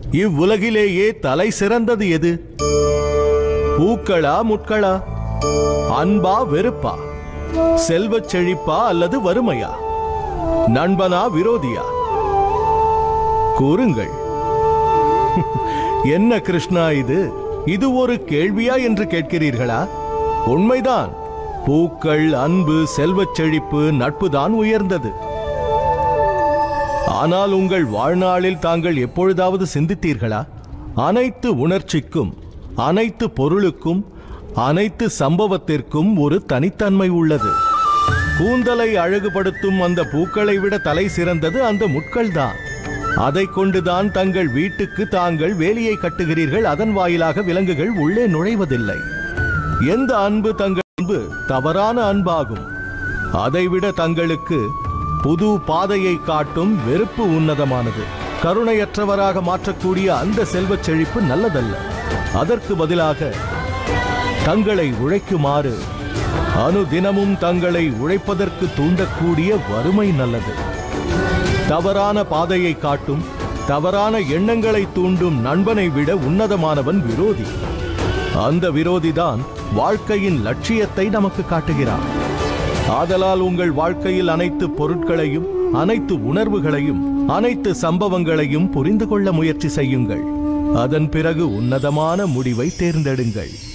இவ்வுலகிலேயே தலை சிறந்தது எது பூக்களா முட்களா அன்பா வெறுப்பா செல்வச் செழிப்பா அல்லது வறுமையா நண்பனா விரோதியா கூறுங்கள் என்ன கிருஷ்ணா இது இது ஒரு கேள்வியா என்று கேட்கிறீர்களா உண்மைதான் பூக்கள் அன்பு செல்வச் செழிப்பு நட்புதான் உயர்ந்தது ஆனால் உங்கள் வாழ்நாளில் தாங்கள் எப்பொழுதாவது சிந்தித்தீர்களா அனைத்து உணர்ச்சிக்கும் அனைத்து பொருளுக்கும் அனைத்து சம்பவத்திற்கும் ஒரு தனித்தன்மை உள்ளது கூந்தலை அழகுபடுத்தும் அந்த பூக்களை விட தலை சிறந்தது அந்த முட்கள்தான் அதை கொண்டுதான் தங்கள் வீட்டுக்கு தாங்கள் வேலியை கட்டுகிறீர்கள் அதன் வாயிலாக விலங்குகள் உள்ளே நுழைவதில்லை எந்த அன்பு தங்கள் அன்பு தவறான அன்பாகும் அதைவிட தங்களுக்கு புது பாதையை காட்டும் வெறுப்பு உன்னதமானது கருணையற்றவராக மாற்றக்கூடிய அந்த செல்வச் செழிப்பு நல்லதல்ல அதற்கு பதிலாக தங்களை உழைக்குமாறு அனுதினமும் தங்களை உழைப்பதற்கு தூண்டக்கூடிய வறுமை நல்லது தவறான பாதையை காட்டும் தவறான எண்ணங்களை தூண்டும் நண்பனை விட உன்னதமானவன் விரோதி அந்த விரோதிதான் வாழ்க்கையின் லட்சியத்தை நமக்கு காட்டுகிறான் ஆதலால் உங்கள் வாழ்க்கையில் அனைத்து பொருட்களையும் அனைத்து உணர்வுகளையும் அனைத்து சம்பவங்களையும் புரிந்து கொள்ள முயற்சி செய்யுங்கள் அதன் பிறகு உன்னதமான முடிவை தேர்ந்தெடுங்கள்